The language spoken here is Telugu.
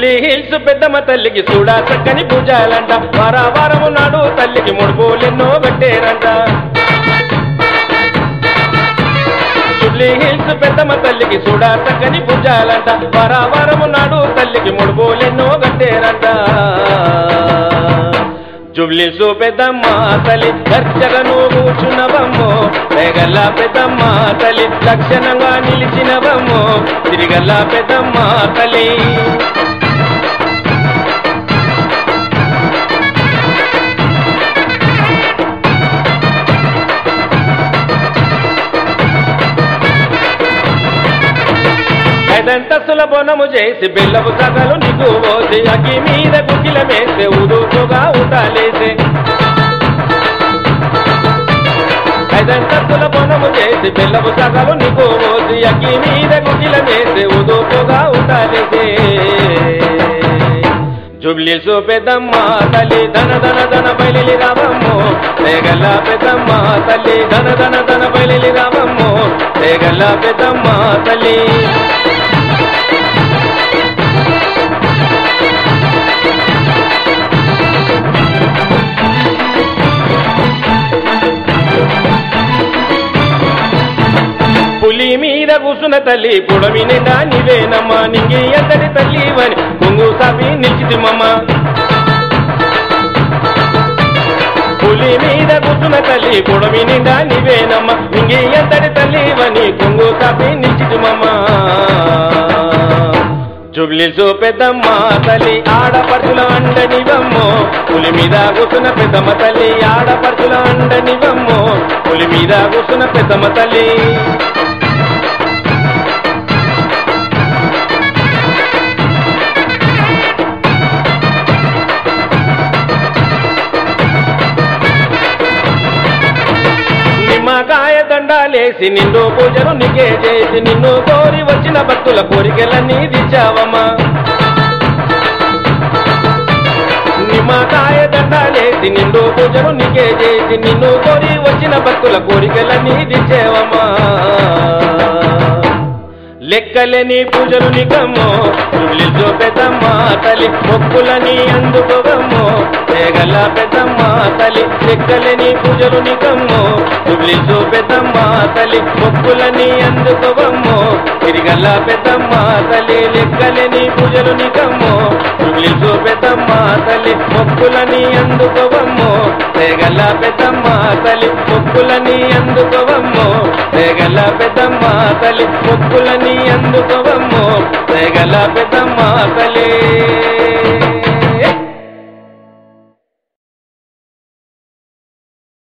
జుబ్లీ హిల్స్ పెద్దమ్మ తల్లికి చూడా చక్కని పూజాలంట వార వారము నాడు తల్లికి ముడుపులెన్నో పెట్టేరంట జుబ్లీ హిల్స్ పెద్దమ్మ తల్లికి చూడా చక్కని పూజాలంట వార వారము నాడు తల్లికి ముడుపులెన్నో కట్టేరంట జుబ్లీసు పెద్దమ్మ తల్లి దర్శకను కూర్చున్నవమ్మో వేగల్ల పెద్దమ్మ తల్లి లక్షణంగా నిలిచినవమ్మో తిరిగల్ల పెద్దమ్మ తల్లి ఐదంతస్తుల బొనము చేసి బెల్లపు సగలు నీకు పోసి అగ్గి మీద గుకిల వేసే ఉదుపుగా ఉటాలేసే ఐదంతస్తుల బొనము చేసి బెల్లపు సగలు నీకు పోసి అగ్గి మీద గుకిల వేసే ఉదుపుగా ఉటాలేసే జుబ్లీసు పెద్దమ్మ తల్లి ధన ధన ధన బయలి రావమ్మో తేగల్ల పెద్దమ్మ తల్లి ధన ధన ధన బయలి రావమ్మో తేగల్ల పెద్దమ్మ తల్లి పులి మీద కూసున్న తల్లి పుడమి నిండా నీవేనమ్మా నింగి ఎంతటి తల్లి వని కొంగు సాపి నిలిచితిమమ్మ పులి మీద కూసున్న తల్లి పుడమి నిండా నీవేనమ్మ నింగి ఎంతటి తల్లి వని కొంగు సాపి నిలిచితిమమ్మ జుబ్లీసు పెద్దమ్మ తల్లి ఆడపడుచుల అండనివమ్మో పులి మీద కూసున్న పెద్దమ్మ తల్లి ఆడపడుచుల అండనివమ్మో పులి మీద కూసున్న పెద్దమ్మ తల్లి నిమ్మకాయ దండాలేసి నిన్ను పూజలు నీకే చేసి నిన్ను కోరి వచ్చిన భక్తుల కోరికలన్నీ దిచ్చావమ్మా నిమ్మకాయ దండాలేసి నిన్ను పూజలు నీకే చేసి నిన్ను కోరి వచ్చిన భక్తుల కోరికలన్నీ దిచ్చేవమ్మా లెక్కలేని పూజలు నికమ్మో జుబ్లిజో పెద్దమ్మ తల్లి మొక్కులని అందుకోవమ్మో తేగల పెద్దమ్మ తల్లి లెక్కలేని పూజలు నికమ్మో జుబ్లిజో పెద్దమ్మ తల్లి మొక్కులని అందుకోవమ్మో తిరిగల్ల పెద్దమ్మ తల్లి లెక్కలేని పూజలు నికమ్మో జుబ్లిజో పెద్దమ్మ తల్లి మొక్కులని అందుకోవమ్మో తేగల్ల పెద్దమ్మ తల్లి మొక్కులని అందుకోవమ్మో తేగల్ల పెద్దమ్మ తల్లి మొక్కులని అందుకోవమ్మో తేగల పెద్దమ్మ తల్లి